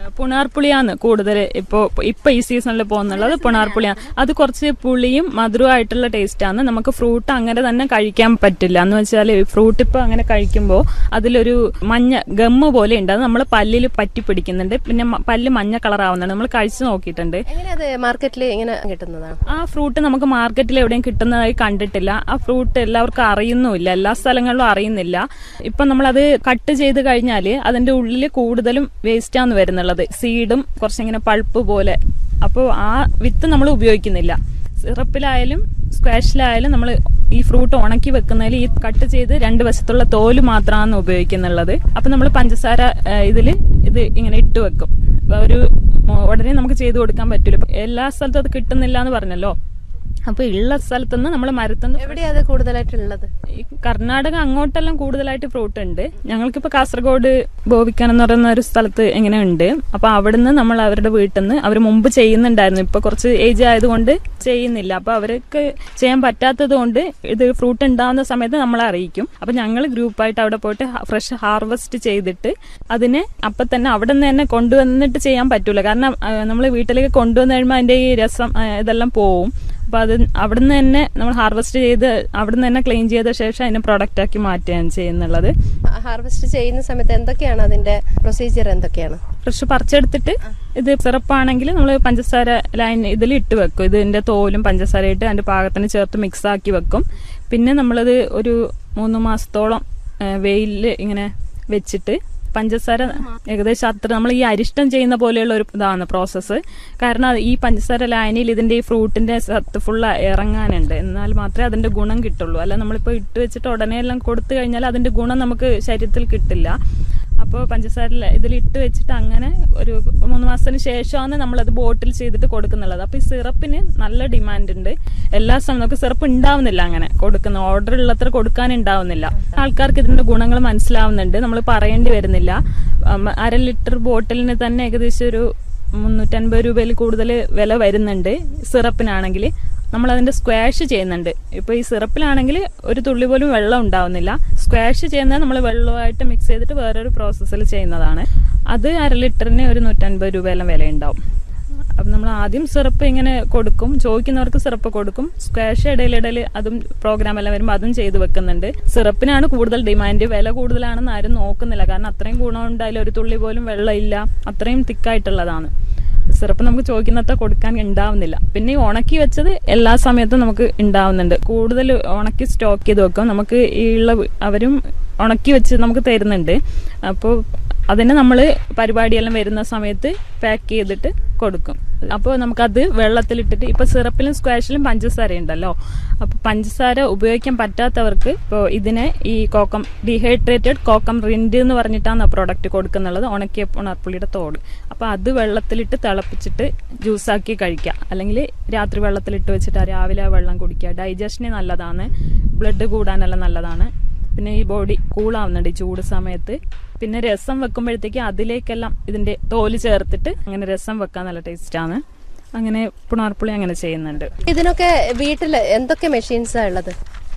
പുണാർപ്പുളിയാണ് കൂടുതൽ ഇപ്പോ ഇപ്പൊ ഈ സീസണിൽ പോകുന്നുള്ളത് പുണാർപ്പുളിയാണ് അത് കുറച്ച് പുളിയും മധുരമായിട്ടുള്ള ടേസ്റ്റ് ആണ് നമുക്ക് ഫ്രൂട്ട് അങ്ങനെ തന്നെ കഴിക്കാൻ പറ്റില്ല എന്ന് വെച്ചാൽ ഫ്രൂട്ട് ഇപ്പൊ അങ്ങനെ കഴിക്കുമ്പോൾ അതിലൊരു മഞ്ഞ ഗമ്മ് പോലെ ഉണ്ട് അത് നമ്മൾ പല്ലിൽ പറ്റി പിടിക്കുന്നുണ്ട് പിന്നെ മ- പല്ല് മഞ്ഞ കളർ ആവുന്നുണ്ട് നമ്മൾ കഴിച്ചു നോക്കിയിട്ടുണ്ട് എങ്ങനെ അത് മാർക്കറ്റിൽ ഇങ്ങനെ കിട്ടുന്നതാണ് ആ ഫ്രൂട്ട് നമുക്ക് മാർക്കറ്റിൽ എവിടെയും കിട്ടുന്നതായി കണ്ടിട്ടില്ല ആ ഫ്രൂട്ട് എല്ലാവർക്കും അറിയുന്നുമില്ല എല്ലാ സ്ഥലങ്ങളിലും അറിയുന്നില്ല ഇപ്പൊ നമ്മളത് കട്ട് ചെയ്ത് കഴിഞ്ഞാല് അതിന്റെ ഉള്ളിൽ കൂടുതലും വേസ്റ്റ് ആണ് വരുന്നുള്ളത് സീഡും കുറച്ചിങ്ങനെ പൾപ്പ് പോലെ അപ്പോൾ ആ വിത്ത് നമ്മൾ ഉപയോഗിക്കുന്നില്ല സിറപ്പിലായാലും സ്ക്വാഷിലായാലും നമ്മൾ ഈ ഫ്രൂട്ട് ഉണക്കി വെക്കുന്നതിൽ ഈ കട്ട് ചെയ്ത് രണ്ട് വശത്തുള്ള തോല് മാത്രമാണ് ഉപയോഗിക്കുന്നുള്ളത് അപ്പൊ നമ്മൾ പഞ്ചസാര ഇതിൽ ഇത് ഇങ്ങനെ ഇട്ട് വെക്കും ഒരു ഉടനെ നമുക്ക് ചെയ്തു കൊടുക്കാൻ പറ്റില്ല ഇപ്പൊ എല്ലാ സ്ഥലത്തും അത് കിട്ടുന്നില്ല എന്ന് പറഞ്ഞല്ലോ അപ്പൊ ഉള്ള സ്ഥലത്തുനിന്ന് നമ്മൾ മരത്തുനിന്ന് എവിടെയാ അത് കൂടുതലായിട്ടുള്ളത് ഈ കർണാടക അങ്ങോട്ടെല്ലാം കൂടുതലായിട്ട് ഫ്രൂട്ട് ഉണ്ട് ഞങ്ങൾക്കിപ്പോ കാസർഗോഡ് ബോവിക്കാൻ എന്ന് പറയുന്ന ഒരു സ്ഥലത്ത് ഇങ്ങനെ ഉണ്ട് അപ്പൊ അവിടുന്ന് നമ്മൾ അവരുടെ വീട്ടിൽ നിന്ന് അവർ മുമ്പ് ചെയ്യുന്നുണ്ടായിരുന്നു ഇപ്പൊ കുറച്ച് ഏജ് ആയതുകൊണ്ട് ചെയ്യുന്നില്ല അപ്പൊ അവർക്ക് ചെയ്യാൻ പറ്റാത്തത് കൊണ്ട് ഇത് ഫ്രൂട്ട് ഉണ്ടാവുന്ന സമയത്ത് നമ്മളെ അറിയിക്കും അപ്പൊ ഞങ്ങൾ ഗ്രൂപ്പായിട്ട് അവിടെ പോയിട്ട് ഫ്രഷ് ഹാർവെസ്റ്റ് ചെയ്തിട്ട് അതിനെ അപ്പൊ തന്നെ അവിടെ നിന്ന് തന്നെ കൊണ്ടുവന്നിട്ട് ചെയ്യാൻ പറ്റൂല കാരണം നമ്മൾ വീട്ടിലേക്ക് കൊണ്ടുവന്ന് കഴിയുമ്പോൾ അതിന്റെ ഈ രസം ആ, ഇതെല്ലാം പോവും അപ്പൊ അത് അവിടുന്ന് തന്നെ നമ്മൾ ഹാർവെസ്റ്റ് ചെയ്ത് അവിടുന്ന് തന്നെ ക്ലീൻ ചെയ്ത ശേഷം അതിനെ പ്രൊഡക്റ്റ് ആക്കി മാറ്റുകയാണ് ചെയ്യുന്നുള്ളത് ഹാർവെസ്റ്റ് ചെയ്യുന്ന സമയത്ത് എന്തൊക്കെയാണ് അതിന്റെ പ്രൊസീജിയർ എന്തൊക്കെയാണ് ഫ്രഷ് പറിച്ചെടുത്തിട്ട് ഇത് സിറപ്പാണെങ്കിൽ നമ്മൾ പഞ്ചസാര ലൈൻ ഇതിൽ ഇട്ട് വെക്കും ഇതിന്റെ തോലും പഞ്ചസാര ഇട്ട് അതിന്റെ പാകത്തിന് ചേർത്ത് മിക്സ് ആക്കി വെക്കും പിന്നെ നമ്മളത് ഒരു മൂന്ന് മാസത്തോളം വെയിലിൽ ഇങ്ങനെ വെച്ചിട്ട് പഞ്ചസാര ഏകദേശം അത്ര നമ്മൾ ഈ അരിഷ്ടം ചെയ്യുന്ന പോലെയുള്ള ഒരു ഇതാണ് പ്രോസസ്സ് കാരണം അത് ഈ പഞ്ചസാര ലായനിയിൽ ഇതിന്റെ ഈ ഫ്രൂട്ടിന്റെ സത്ത് ഫുള്ള് ഇറങ്ങാനുണ്ട് എന്നാൽ മാത്രമേ അതിന്റെ ഗുണം കിട്ടുള്ളൂ അല്ല നമ്മളിപ്പോ ഇട്ട് വെച്ചിട്ട് ഉടനെ എല്ലാം കൊടുത്തു കഴിഞ്ഞാൽ അതിന്റെ ഗുണം നമുക്ക് ശരീരത്തിൽ കിട്ടില്ല അപ്പോൾ പഞ്ചസാര ഇതിൽ ഇട്ട് വെച്ചിട്ട് അങ്ങനെ ഒരു മൂന്ന് മാസത്തിന് ശേഷമാണ് നമ്മളത് ബോട്ടിൽ ചെയ്തിട്ട് കൊടുക്കുന്നുള്ളത് അപ്പോൾ ഈ സിറപ്പിന് നല്ല ഡിമാൻഡ് ഉണ്ട് എല്ലാ സമയം നമുക്ക് സിറപ്പ് ഉണ്ടാവുന്നില്ല അങ്ങനെ കൊടുക്കുന്ന ഓർഡർ ഉള്ളത്ര കൊടുക്കാൻ ഉണ്ടാവുന്നില്ല ആൾക്കാർക്ക് ഇതിന്റെ ഗുണങ്ങൾ മനസ്സിലാവുന്നുണ്ട് നമ്മൾ പറയേണ്ടി വരുന്നില്ല ഉം, അര ലിറ്റർ ബോട്ടിലിന് തന്നെ ഏകദേശം ഒരു മുന്നൂറ്റൻപത് രൂപയിൽ കൂടുതൽ വില വരുന്നുണ്ട് സിറപ്പിനാണെങ്കിൽ നമ്മൾ അതിന്റെ സ്ക്വാഷ് ചെയ്യുന്നുണ്ട് ഇപ്പൊ ഈ സിറപ്പിലാണെങ്കിൽ ഒരു തുള്ളി പോലും വെള്ളം ഉണ്ടാവുന്നില്ല സ്ക്വാഷ് ചെയ്യുന്നത് നമ്മൾ വെള്ളമായിട്ട് മിക്സ് ചെയ്തിട്ട് വേറൊരു പ്രോസസ്സിൽ ചെയ്യുന്നതാണ് അത് അര ലിറ്ററിന് ഒരു നൂറ്റൻപത് രൂപയെല്ലാം വില ഉണ്ടാവും അപ്പം നമ്മൾ ആദ്യം സിറപ്പ് ഇങ്ങനെ കൊടുക്കും ചോദിക്കുന്നവർക്ക് സിറപ്പ് കൊടുക്കും സ്ക്വാഷ് ഇടയിലിടയിൽ അതും പ്രോഗ്രാം എല്ലാം വരുമ്പോൾ അതും ചെയ്ത് വെക്കുന്നുണ്ട് സിറപ്പിനാണ് കൂടുതൽ ഡിമാൻഡ് വില കൂടുതലാണെന്ന് ആരും നോക്കുന്നില്ല കാരണം അത്രയും ഗുണം ഉണ്ടായാലും ഒരു തുള്ളി പോലും വെള്ളമില്ല അത്രയും തിക്കായിട്ടുള്ളതാണ് സിറപ്പ് നമുക്ക് ചോദിക്കുന്നത്ര കൊടുക്കാൻ ഉണ്ടാവുന്നില്ല പിന്നെ ഈ ഉണക്കി വെച്ചത് എല്ലാ സമയത്തും നമുക്ക് ഉണ്ടാവുന്നുണ്ട് കൂടുതൽ ഉണക്കി സ്റ്റോക്ക് ചെയ്ത് വെക്കും നമുക്ക് ഈ ഉള്ള അവരും ഉണക്കി വെച്ച് നമുക്ക് തരുന്നുണ്ട് അപ്പോൾ അതിനെ നമ്മൾ പരിപാടിയെല്ലാം വരുന്ന സമയത്ത് പാക്ക് ചെയ്തിട്ട് കൊടുക്കും അപ്പോൾ നമുക്കത് വെള്ളത്തിലിട്ടിട്ട് ഇപ്പൊ സിറപ്പിലും സ്ക്വാഷിലും പഞ്ചസാര ഉണ്ടല്ലോ അപ്പൊ പഞ്ചസാര ഉപയോഗിക്കാൻ പറ്റാത്തവർക്ക് ഇപ്പോൾ ഇതിനെ ഈ കോക്കം ഡീഹൈഡ്രേറ്റഡ് കോക്കം റിൻഡ് എന്ന് പറഞ്ഞിട്ടാണ് പ്രോഡക്റ്റ് കൊടുക്കുന്നുള്ളത് ഉണക്കിയ ഉണർപ്പുള്ളിയുടെ തോട് അപ്പൊ അത് വെള്ളത്തിലിട്ട് തിളപ്പിച്ചിട്ട് ജ്യൂസാക്കി കഴിക്കുക അല്ലെങ്കിൽ രാത്രി വെള്ളത്തിലിട്ട് വെച്ചിട്ട് രാവിലെ ആ വെള്ളം കുടിക്കുക ഡൈജഷന് നല്ലതാണ് ബ്ലഡ് കൂടാനെല്ലാം നല്ലതാണ് പിന്നെ ഈ ബോഡി കൂളാവുന്നുണ്ട് ഈ ചൂട് സമയത്ത് പിന്നെ രസം വെക്കുമ്പോഴത്തേക്ക് അതിലേക്കെല്ലാം ഇതിന്റെ തോല് ചേർത്തിട്ട് അങ്ങനെ രസം വെക്കാൻ നല്ല ടേസ്റ്റാണ് അങ്ങനെ പുണാർപ്പുളി അങ്ങനെ ചെയ്യുന്നുണ്ട് ഇതിനൊക്കെ വീട്ടിൽ എന്തൊക്കെ മെഷീൻസാ ഉള്ളത്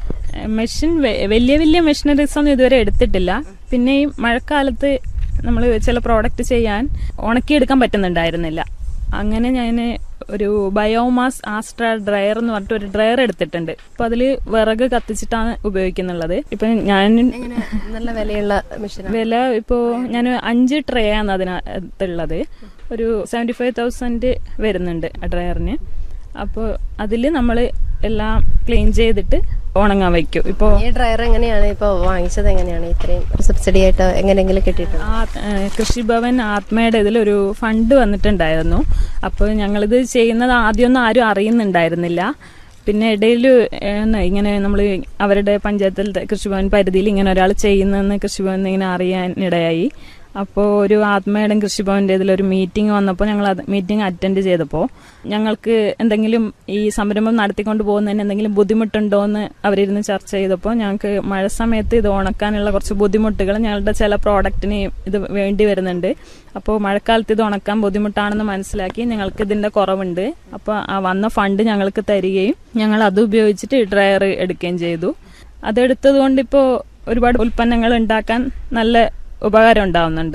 മെഷീൻ വലിയ വലിയ മെഷീനറീസ് ഒന്നും ഇതുവരെ എടുത്തിട്ടില്ല പിന്നെ ഈ മഴക്കാലത്ത് നമ്മൾ ചില പ്രോഡക്റ്റ് ചെയ്യാൻ ഉണക്കിയെടുക്കാൻ പറ്റുന്നുണ്ടായിരുന്നില്ല അങ്ങനെ ഞാൻ ഒരു ബയോമാസ് ആസ്ട്ര ഡ്രയർ എന്ന് പറഞ്ഞിട്ട് ഒരു ഡ്രയർ എടുത്തിട്ടുണ്ട് അപ്പൊ അതില് വിറക് കത്തിച്ചിട്ടാണ് ഉപയോഗിക്കുന്നുള്ളത് ഇപ്പൊ ഞാൻ നല്ല വിലയുള്ള മെഷീനാണ് വില ഇപ്പോ ഞാൻ അഞ്ച് ട്രേ ആണ് അതിനകത്തുള്ളത് ഒരു സെവന്റി ഫൈവ് തൗസൻഡ് വരുന്നുണ്ട് ആ ഡ്രയറിന് അപ്പോൾ അതിൽ നമ്മൾ എല്ലാം ക്ലീൻ ചെയ്തിട്ട് ഉണങ്ങാൻ വെക്കും ഇപ്പോൾ ഈ ഡ്രയർ എങ്ങനെയാണ് ഇപ്പൊ വാങ്ങിച്ചത് എങ്ങനെയാണ് ഇത്രയും സബ്സിഡി ആയിട്ട് എങ്ങനെയെങ്കിലും കിട്ടിയിട്ടുണ്ട് ആ ഏഹ് കൃഷിഭവൻ ആത്മയുടെ ഇതിലൊരു ഫണ്ട് വന്നിട്ടുണ്ടായിരുന്നു അപ്പോൾ ഞങ്ങളിത് ചെയ്യുന്നത് ആദ്യമൊന്നും ആരും അറിയുന്നുണ്ടായിരുന്നില്ല പിന്നെ ഇടയിൽ ഇങ്ങനെ നമ്മൾ അവരുടെ പഞ്ചായത്തിൽ കൃഷിഭവൻ പരിധിയിൽ ഇങ്ങനെ ഒരാൾ ചെയ്യുന്നതെന്ന് കൃഷിഭവൻ ഇങ്ങനെ അറിയാനിടയായി അപ്പോൾ ഒരു ആത്മയുടെ കൃഷിഭവന്റെ ഇതിലൊരു മീറ്റിംഗ് വന്നപ്പോൾ ഞങ്ങൾ മീറ്റിംഗ് അറ്റൻഡ് ചെയ്തപ്പോൾ ഞങ്ങൾക്ക് എന്തെങ്കിലും ഈ സംരംഭം നടത്തിക്കൊണ്ട് പോകുന്നതിന് എന്തെങ്കിലും ബുദ്ധിമുട്ടുണ്ടോ എന്ന് അവരിരുന്ന് ചർച്ച ചെയ്തപ്പോൾ ഞങ്ങൾക്ക് മഴ സമയത്ത് ഇത് ഉണക്കാനുള്ള കുറച്ച് ബുദ്ധിമുട്ടുകൾ ഞങ്ങളുടെ ചില പ്രോഡക്റ്റിന് ഇത് വേണ്ടി വരുന്നുണ്ട് അപ്പോൾ മഴക്കാലത്ത് ഇത് ഉണക്കാൻ ബുദ്ധിമുട്ടാണെന്ന് മനസ്സിലാക്കി ഞങ്ങൾക്ക് ഇതിന്റെ കുറവുണ്ട് അപ്പോൾ ആ വന്ന ഫണ്ട് ഞങ്ങൾക്ക് തരികയും ഞങ്ങൾ അത് ഉപയോഗിച്ചിട്ട് ഡ്രയർ എടുക്കുകയും ചെയ്തു അതെടുത്തത് കൊണ്ട് ഇപ്പോൾ ഒരുപാട് ഉൽപ്പന്നങ്ങൾ ഉണ്ടാക്കാൻ നല്ല ഉപകാരം ഉണ്ടാവുന്നുണ്ട്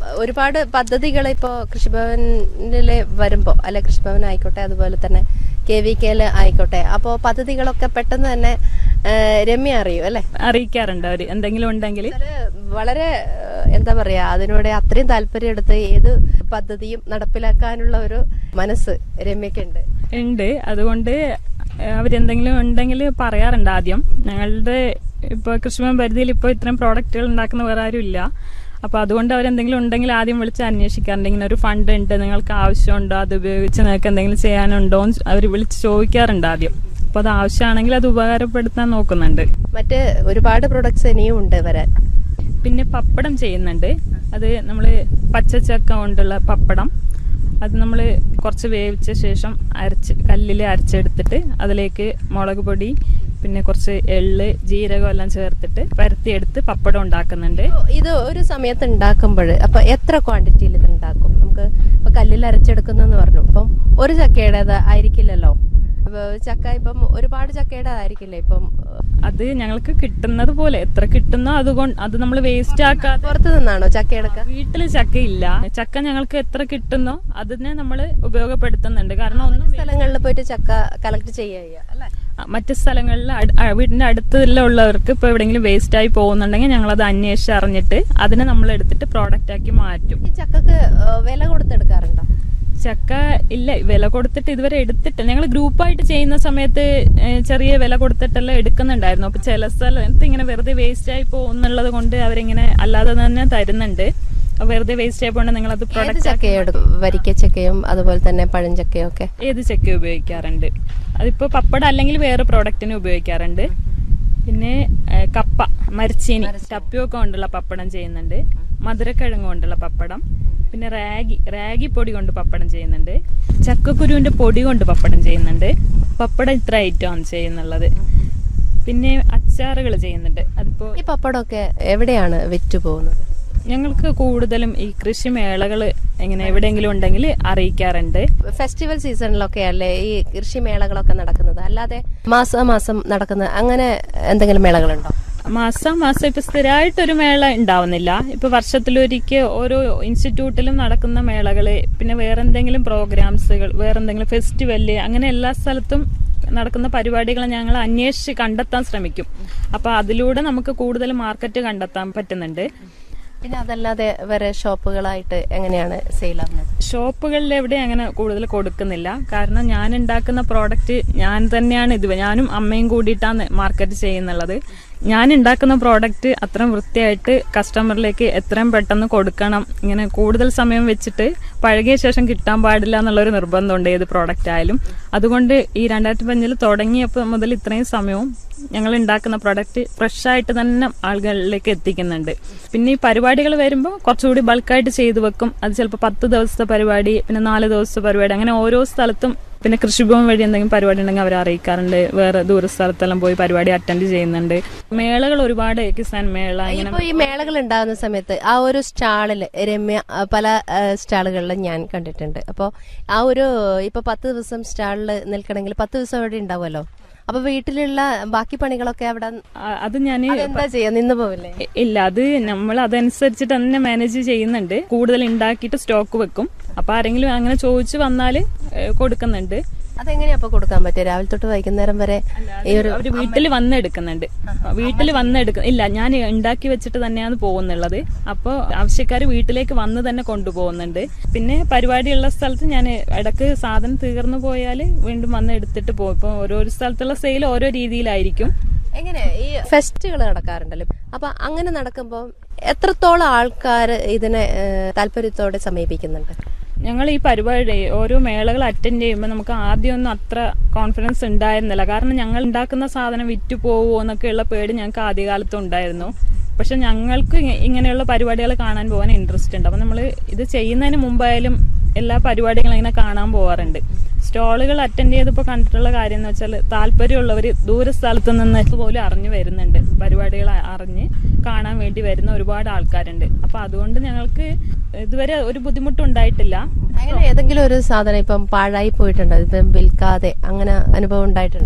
ഒരുപാട് പദ്ധതികൾ ഇപ്പോൾ കൃഷിഭവനില് വരുമ്പോ അല്ലെ കൃഷിഭവൻ ആയിക്കോട്ടെ അതുപോലെ തന്നെ കെ വി കെയില് ആയിക്കോട്ടെ അപ്പോൾ പദ്ധതികളൊക്കെ പെട്ടെന്ന് തന്നെ ആ, രമ്യ അറിയും അല്ലെ അറിയിക്കാറുണ്ട് അവര് എന്തെങ്കിലും ഉണ്ടെങ്കിൽ വളരെ ആ, എന്താ പറയാ അതിനോട് അത്രയും താല്പര്യം എടുത്ത് ഏത് പദ്ധതിയും നടപ്പിലാക്കാനുള്ള ഒരു മനസ്സ് രമ്യക്കുണ്ട് ഉണ്ട് അതുകൊണ്ട് അവരെന്തെങ്കിലും ഉണ്ടെങ്കിൽ പറയാറുണ്ട് ആദ്യം ഞങ്ങളുടെ ഇപ്പൊ കൃഷിഭവൻ പരിധിയിൽ ഇപ്പോൾ ഇത്രയും പ്രോഡക്റ്റുകൾ ഉണ്ടാക്കുന്ന വേറെ ആരും ഇല്ല അപ്പൊ അതുകൊണ്ട് അവരെന്തെങ്കിലും ഉണ്ടെങ്കിൽ ആദ്യം വിളിച്ച് അന്വേഷിക്കാറുണ്ട് ഇങ്ങനെ ഒരു ഫണ്ട് ഉണ്ട് നിങ്ങൾക്ക് ആവശ്യമുണ്ടോ അത് ഉപയോഗിച്ച് നിങ്ങൾക്ക് എന്തെങ്കിലും ചെയ്യാനുണ്ടോ എന്ന് അവർ വിളിച്ച് ചോദിക്കാറുണ്ട് ആദ്യം അപ്പൊ അത് ആവശ്യമാണെങ്കിൽ അത് ഉപകാരപ്പെടുത്താൻ നോക്കുന്നുണ്ട് മറ്റ് ഒരുപാട് പ്രൊഡക്ട്സ് ഇനിയും ഉണ്ട് വരാൻ പിന്നെ പപ്പടം ചെയ്യുന്നുണ്ട് അത് നമ്മൾ പച്ചച്ചക്ക കൊണ്ടുള്ള പപ്പടം അത് നമ്മൾ കുറച്ച് വേവിച്ച ശേഷം അരച്ച് കല്ലിൽ അരച്ചെടുത്തിട്ട് അതിലേക്ക് മുളക് പൊടി പിന്നെ കുറച്ച് എള്ള് ജീരകം എല്ലാം ചേർത്തിട്ട് പരത്തിയെടുത്ത് പപ്പടം ഉണ്ടാക്കുന്നുണ്ട് ഇത് ഒരു സമയത്ത് ഉണ്ടാക്കുമ്പോൾ അപ്പൊ എത്ര ക്വാണ്ടിറ്റിയിൽ ഇത് ഉണ്ടാക്കും നമുക്ക് ഇപ്പൊ കല്ലിൽ അരച്ചെടുക്കുന്നെന്ന് പറഞ്ഞു അപ്പം ഒരു ചക്കയുടേത് ആയിരിക്കില്ലല്ലോ അപ്പൊ ചക്ക ഇപ്പം ഒരുപാട് ചക്കയുടെ ആയിരിക്കില്ലേ ഇപ്പം അത് ഞങ്ങൾക്ക് കിട്ടുന്നത് പോലെ എത്ര കിട്ടുന്നോ അതുകൊണ്ട് അത് നമ്മൾ വേസ്റ്റ് ആക്കാതെ പുറത്തു നിന്നാണോ ചക്ക എടുക്ക വീട്ടിൽ ചക്കയില്ല ചക്ക ഞങ്ങൾക്ക് എത്ര കിട്ടുന്നോ അതിനെ നമ്മൾ ഉപയോഗപ്പെടുത്തുന്നുണ്ട് കാരണം ഒന്നും സ്ഥലങ്ങളിൽ പോയിട്ട് ചക്ക കളക്ട് ചെയ്യുക അല്ലെ ആ, മറ്റ് സ്ഥലങ്ങളിൽ അട്- ആ, വീടിന്റെ അടുത്തുള്ളവർക്ക് ഇപ്പൊ എവിടെയെങ്കിലും വേസ്റ്റ് ആയി പോകുന്നുണ്ടെങ്കിൽ ഞങ്ങൾ അത് അന്വേഷിച്ച് അറിഞ്ഞിട്ട് അതിനെ നമ്മൾ എടുത്തിട്ട് പ്രോഡക്റ്റ് ആക്കി മാറ്റും ഈ ചക്കക്ക് ഏഹ്, വില കൊടുത്തെടുക്കാറുണ്ടോ ചക്ക ഇല്ല വില കൊടുത്തിട്ട് ഇതുവരെ എടുത്തിട്ട് ഞങ്ങൾ ഗ്രൂപ്പായിട്ട് ചെയ്യുന്ന സമയത്ത് ഏ, ചെറിയ വില കൊടുത്തിട്ടെല്ലാം എടുക്കുന്നുണ്ടായിരുന്നു അപ്പൊ ചില സ്ഥലത്ത് ഇങ്ങനെ വെറുതെ വേസ്റ്റ് ആയി പോകുന്നുള്ളത് കൊണ്ട് അവരിങ്ങനെ അല്ലാതെ തന്നെ തരുന്നുണ്ട് അപ്പൊ വെറുതെ വേസ്റ്റ് ആയി പോകണ്ട നിങ്ങൾ അത് ഏത് പ്രൊഡക്റ്റ് ചക്കയും എടുക്കും വരിക്ക ചക്കയും അതുപോലെ തന്നെ പഴഞ്ചക്കയും ഒക്കെ ഏത് ചക്ക ഉപയോഗിക്കാറുണ്ട് അതിപ്പോ പപ്പടം അല്ലെങ്കിൽ വേറെ പ്രോഡക്റ്റിന് ഉപയോഗിക്കാറുണ്ട് പിന്നെ ഏ, കപ്പ മരച്ചീനി ടപ്പിയൊക്കെ കൊണ്ടുള്ള പപ്പടം ചെയ്യുന്നുണ്ട് മധുരക്കിഴങ്ങ് കൊണ്ടുള്ള പപ്പടം പിന്നെ റാഗി റാഗി പൊടി കൊണ്ട് പപ്പടം ചെയ്യുന്നുണ്ട് ചക്കക്കുരുവിന്റെ പൊടി കൊണ്ട് പപ്പടം ചെയ്യുന്നുണ്ട് പപ്പടം ഇത്ര ഐറ്റമാണ് ചെയ്യുന്നുള്ളത് പിന്നെ അച്ചാറുകൾ ചെയ്യുന്നുണ്ട് അതിപ്പോ ഈ പപ്പടമൊക്കെ എവിടെയാണ് വിറ്റു പോകുന്നത് ഞങ്ങൾക്ക് കൂടുതലും ഈ കൃഷിമേളകൾ എങ്ങനെ എവിടെയെങ്കിലും ഉണ്ടെങ്കിൽ അറിയിക്കാറുണ്ട് ഫെസ്റ്റിവൽ സീസണിലൊക്കെ അല്ലേ ഈ കൃഷിമേളകളൊക്കെ നടക്കുന്നത് അല്ലാതെ മാസാമാസം നടക്കുന്ന അങ്ങനെ എന്തെങ്കിലും മേളകളുണ്ടോ മാസം മാസം ഇപ്പൊ സ്ഥിരമായിട്ടൊരു മേള ഉണ്ടാവുന്നില്ല ഇപ്പൊ വർഷത്തിലൊരിക്കൽ ഓരോ ഇൻസ്റ്റിറ്റ്യൂട്ടിലും നടക്കുന്ന മേളകള് പിന്നെ വേറെന്തെങ്കിലും പ്രോഗ്രാംസുകൾ വേറെന്തെങ്കിലും ഫെസ്റ്റിവല് അങ്ങനെ എല്ലാ സ്ഥലത്തും നടക്കുന്ന പരിപാടികൾ ഞങ്ങൾ അന്വേഷിച്ച് കണ്ടെത്താൻ ശ്രമിക്കും അപ്പൊ അതിലൂടെ നമുക്ക് കൂടുതൽ മാർക്കറ്റ് കണ്ടെത്താൻ പറ്റുന്നുണ്ട് പിന്നെ അതല്ലാതെ വേറെ ഷോപ്പുകളായിട്ട് എങ്ങനെയാണ് സെയിൽ ആവുന്നത് ഷോപ്പുകളിൽ എവിടെ അങ്ങനെ കൂടുതൽ കൊടുക്കുന്നില്ല കാരണം ഞാൻ ഉണ്ടാക്കുന്ന പ്രോഡക്റ്റ് ഞാൻ തന്നെയാണ് ഇത് ഞാനും അമ്മയും കൂടിയിട്ടാണ് മാർക്കറ്റ് ചെയ്യുന്നുള്ളത് ഞാൻ ഉണ്ടാക്കുന്ന പ്രോഡക്റ്റ് അത്രയും വൃത്തിയായിട്ട് കസ്റ്റമറിലേക്ക് എത്രയും പെട്ടെന്ന് കൊടുക്കണം ഇങ്ങനെ കൂടുതൽ സമയം വെച്ചിട്ട് പഴകിയ ശേഷം കിട്ടാൻ പാടില്ല എന്നുള്ളൊരു നിർബന്ധമുണ്ട് ഏത് പ്രോഡക്റ്റ് ആയാലും അതുകൊണ്ട് ഈ രണ്ടായിരത്തി പഞ്ചിൽ തുടങ്ങിയപ്പോൾ മുതൽ ഇത്രയും സമയവും ഞങ്ങൾ ഉണ്ടാക്കുന്ന പ്രൊഡക്റ്റ് ഫ്രഷ് ആയിട്ട് തന്നെ ആളുകളിലേക്ക് എത്തിക്കുന്നുണ്ട് പിന്നെ ഈ പരിപാടികൾ വരുമ്പോൾ കുറച്ചുകൂടി ബൾക്കായിട്ട് ചെയ്തു വെക്കും അത് ചിലപ്പോൾ പത്ത് ദിവസത്തെ പരിപാടി പിന്നെ നാല് ദിവസത്തെ പരിപാടി അങ്ങനെ ഓരോ സ്ഥലത്തും പിന്നെ കൃഷിഭവൻ വഴി എന്തെങ്കിലും പരിപാടി ഉണ്ടെങ്കിൽ അവർ അറിയിക്കാറുണ്ട് വേറെ ദൂര സ്ഥലത്തെല്ലാം പോയി പരിപാടി അറ്റൻഡ് ചെയ്യുന്നുണ്ട് മേളകൾ ഒരുപാട് കിസാൻ മേള ഇങ്ങനെ ഇപ്പൊ ഈ മേളകൾ ഉണ്ടാകുന്ന സമയത്ത് ആ ഒരു സ്റ്റാളില് രമ്യ ആ, പല ആ, സ്റ്റാളുകളിലും ഞാൻ കണ്ടിട്ടുണ്ട് അപ്പോൾ ആ ഒരു ഇപ്പൊ പത്ത് ദിവസം സ്റ്റാളിൽ നിൽക്കണമെങ്കിൽ പത്ത് ദിവസം അവിടെ ഉണ്ടാവുമല്ലോ അപ്പൊ വീട്ടിലുള്ള ബാക്കി പണികളൊക്കെ അവിടെ ആ- അത് ഞാൻ എന്താ ചെയ്യാ നിന്ന് പോവില്ലേ ഇല്ല അത് നമ്മൾ അതനുസരിച്ചിട്ട് തന്നെ മാനേജ് ചെയ്യുന്നുണ്ട് കൂടുതൽ ഉണ്ടാക്കിയിട്ട് സ്റ്റോക്ക് വെക്കും അപ്പൊ ആരെങ്കിലും അങ്ങനെ ചോദിച്ചു വന്നാൽ കൊടുക്കുന്നുണ്ട് അതെങ്ങനെയാ അപ്പൊ കൊടുക്കാൻ പറ്റുക രാവിലെ തൊട്ട് വൈകുന്നേരം വരെ ഈ ഒരു അവര് വീട്ടിൽ വന്ന് എടുക്കുന്നുണ്ട് വീട്ടിൽ വന്ന് എടുക്ക ഇല്ല ഞാൻ ഉണ്ടാക്കി വെച്ചിട്ട് തന്നെയാണ് പോകുന്നുള്ളത് അപ്പോൾ ആവശ്യക്കാർ വീട്ടിലേക്ക് വന്ന് തന്നെ കൊണ്ടുപോകുന്നുണ്ട് പിന്നെ പരിപാടിയുള്ള സ്ഥലത്ത് ഞാൻ ഇടക്ക് സാധനം തീർന്നു പോയാൽ വീണ്ടും വന്ന് എടുത്തിട്ട് പോകും ഇപ്പൊ ഓരോരോ സ്ഥലത്തുള്ള സെയിൽ ഓരോ രീതിയിലായിരിക്കും എങ്ങനെ ഈ ഫെസ്റ്റുകൾ നടക്കാറുണ്ടല്ലോ അപ്പൊ അങ്ങനെ നടക്കുമ്പോൾ എത്രത്തോളം ആൾക്കാർ ഇതിനെ ഏഹ്, താല്പര്യത്തോടെ സമീപിക്കുന്നുണ്ട് ഞങ്ങൾ ഈ പരിപാടി ഓരോ മേളകൾ അറ്റൻഡ് ചെയ്യുമ്പോൾ നമുക്ക് ആദ്യമൊന്നും അത്ര കോൺഫിഡൻസ് ഉണ്ടായിരുന്നില്ല കാരണം ഞങ്ങൾ ഉണ്ടാക്കുന്ന സാധനം വിറ്റു പോവുമോ എന്നൊക്കെയുള്ള പേടി ഞങ്ങൾക്ക് ആദ്യകാലത്ത് ഉണ്ടായിരുന്നു പക്ഷെ ഞങ്ങൾക്ക് ഇങ്ങ- ഇങ്ങനെയുള്ള പരിപാടികൾ കാണാൻ പോകാൻ ഇൻട്രസ്റ്റ് ഉണ്ട് അപ്പം നമ്മൾ ഇത് ചെയ്യുന്നതിന് മുമ്പായാലും എല്ലാ പരിപാടികളും ഇങ്ങനെ കാണാൻ പോകാറുണ്ട് സ്റ്റോളുകൾ അറ്റൻഡ് ചെയ്തപ്പോൾ കണ്ടിട്ടുള്ള കാര്യം എന്ന് വെച്ചാൽ താല്പര്യമുള്ളവർ ദൂര സ്ഥലത്ത് നിന്ന് പോലും അറിഞ്ഞു വരുന്നുണ്ട് പരിപാടികൾ അറിഞ്ഞ് കാണാൻ വേണ്ടി വരുന്ന ഒരുപാട് ആൾക്കാരുണ്ട് അപ്പൊ അതുകൊണ്ട് ഞങ്ങൾക്ക് ഇതുവരെ ഒരു ബുദ്ധിമുട്ടുണ്ടായിട്ടില്ല അങ്ങനെ ഏതെങ്കിലും ഒരു സാധനം ഇപ്പം പാഴായി പോയിട്ടുണ്ടോ ഇപ്പം വിൽക്കാതെ അങ്ങനെ അനുഭവം ഉണ്ടായിട്ടുണ്ടോ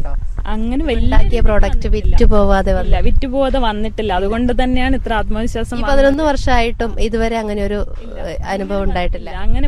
അങ്ങനെ വലിയ ഉണ്ടാക്കിയ പ്രോഡക്റ്റ് വിറ്റ് പോവാതെ വന്നു ഇല്ല വിറ്റുപോകാതെ വന്നിട്ടില്ല അതുകൊണ്ട് തന്നെയാണ് ഇത്ര ആത്മവിശ്വാസം ഈ പതിനൊന്ന് വർഷമായിട്ടും ഇതുവരെ അങ്ങനെ ഒരു ഏഹ്, അനുഭവം ഉണ്ടായിട്ടില്ല അങ്ങനെ